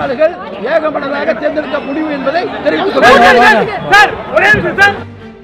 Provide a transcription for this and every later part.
விழுக்காடுகள் ஏகமனதாக தேர்ந்தெடுக்க முடியும் என்பதை தெரிவித்துக் கொள்கிறேன் சார் ஒரே நிமிஷம் சார்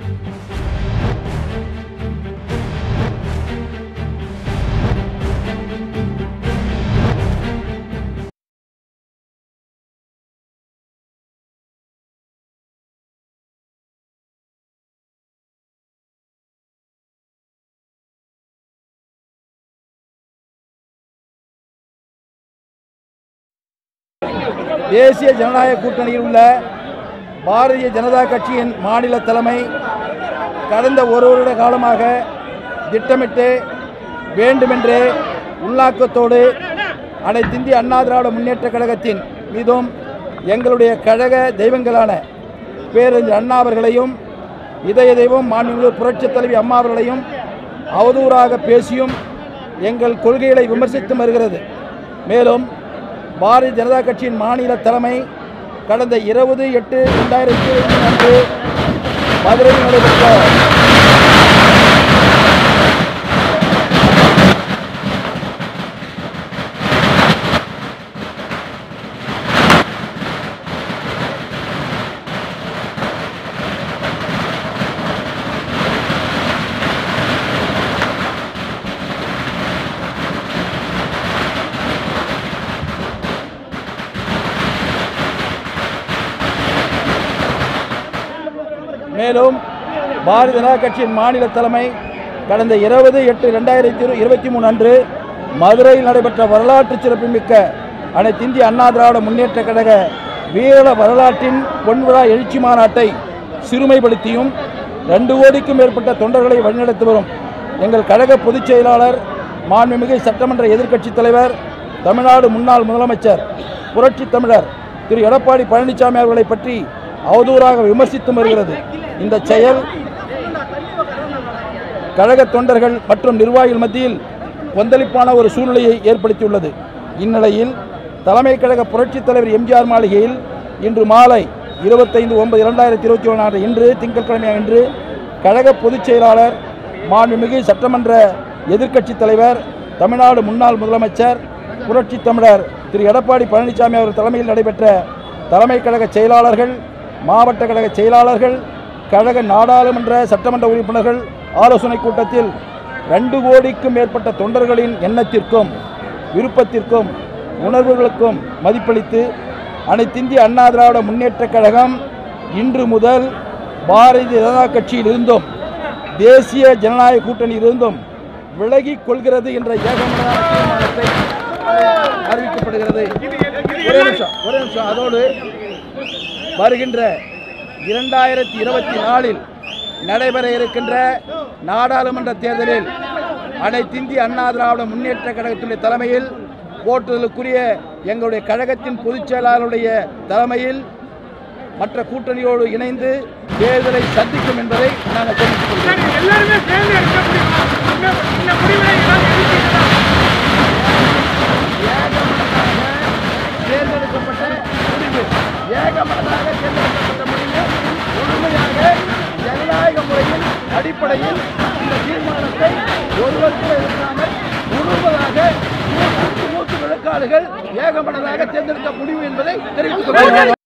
தேசிய ஜனநாயக கூட்டணியில் உள்ள பாரதிய ஜனதா கட்சியின் மாநில தலைமை கடந்த ஒரு வருட காலமாக திட்டமிட்டு வேண்டுமென்றே உள்நாக்கத்தோடு அனைத்திந்திய அண்ணா திராவிட முன்னேற்ற கழகத்தின் மீதும் எங்களுடைய கழக தெய்வங்களான பேரறிஞர் அண்ணா அவர்களையும் இதய தெய்வம் மாண்புமிகு புரட்சித் தலைவி அம்மா அவர்களையும் அவதூறாக பேசியும் எங்கள் கொள்கைகளை விமர்சித்து வருகிறது மேலும் பாரதிய ஜனதா கட்சியின் மாநில தலைமை கடந்த இருபது எட்டு ரெண்டாயிரத்தி இருபத்தி அன்று மதுரையில் நடைபெற்ற மேலும் பாரதிய ஜனதா கட்சியின் மாநில தலைமை கடந்த இருபது எட்டு ரெண்டாயிரத்தி இருபத்தி மூணு அன்று மதுரையில் நடைபெற்ற வரலாற்று சிறப்புமிக்க அனைத்து இந்திய அண்ணா திராவிட முன்னேற்ற கழக வீர வரலாற்றின் பொன்விழா எழுச்சி மாநாட்டை சிறுமைப்படுத்தியும் ரெண்டு கோடிக்கும் மேற்பட்ட தொண்டர்களை வழிநடத்தி வரும் எங்கள் கழக பொதுச் செயலாளர் மாண்புமிகு சட்டமன்ற எதிர்க்கட்சித் தலைவர் தமிழ்நாடு முன்னாள் முதலமைச்சர் புரட்சித் தமிழர் திரு எடப்பாடி பழனிசாமி அவர்களை பற்றி அவதூறாக விமர்சித்து வருகிறது இந்த செயல் கழக தொண்டர்கள் மற்றும் நிர்வாகிகள் மத்தியில் கொந்தளிப்பான ஒரு சூழ்நிலையை ஏற்படுத்தியுள்ளது இந்நிலையில் தலைமை கழக புரட்சித் தலைவர் எம்ஜிஆர் மாளிகையில் இன்று மாலை இருபத்தைந்து ஒன்பது இரண்டாயிரத்தி இருபத்தி ஒன்று இன்று திங்கட்கிழமை இன்று கழக பொதுச் செயலாளர் மாண்புமிகு சட்டமன்ற எதிர்க்கட்சித் தலைவர் தமிழ்நாடு முன்னாள் முதலமைச்சர் புரட்சித் தமிழர் திரு எடப்பாடி பழனிசாமி அவர்கள் தலைமையில் நடைபெற்ற தலைமை கழக செயலாளர்கள் மாவட்ட கழக செயலாளர்கள் கழக நாடாளுமன்ற சட்டமன்ற உறுப்பினர்கள் ஆலோசனை கூட்டத்தில் ரெண்டு கோடிக்கும் மேற்பட்ட தொண்டர்களின் எண்ணத்திற்கும் விருப்பத்திற்கும் உணர்வுகளுக்கும் மதிப்பளித்து அனைத்திந்திய அண்ணா திராவிட முன்னேற்றக் கழகம் இன்று முதல் பாரதிய ஜனதா கட்சியில் இருந்தும் தேசிய ஜனநாயக கூட்டணியில் இருந்தும் விலகிக் கொள்கிறது என்ற ஏகமனதான தீர்மானத்தை அறிவிக்கப்படுகிறது ஒரே நிமிஷம் ஒரே நிமிஷம் அதோடு வருகின்ற இரண்டாயிரத்தி இருபத்தி நாலில் நடைபெற இருக்கின்ற நாடாளுமன்ற தேர்தலில் அனைத்திந்திய அண்ணா திராவிட முன்னேற்ற கழகத்துடைய தலைமையில் போற்றுதலுக்குரிய எங்களுடைய கழகத்தின் பொதுச் செயலாளருடைய தலைமையில் மற்ற கூட்டணியோடு இணைந்து தேர்தலை சந்திக்கும் என்பதை நாங்கள் தெரிவித்துக் கொள்கிறோம் சார் இது எல்லாருமே சேர்ந்து எடுக்க முடியுமா இந்த இந்த முடிவுல ஏதாவது எடுத்தீங்களா தேர்ந்தெடுக்கப்பட்ட முடிவு ஏகமனதாக தேர்ந்தெடுக்கப்பட்ட முடிவு முழுமையாக ஜனநாயக முறையின் அடிப்படையில் இந்த தீர்மானத்தை ஒருவருக்கு எதிராமல் முழுவதாக நூற்றுக்கு நூற்று விழுக்காடுகள் ஏகமனதாக தேர்ந்தெடுக்க முடியும் என்பதை தெரிவித்துக் கொள்கிறேன்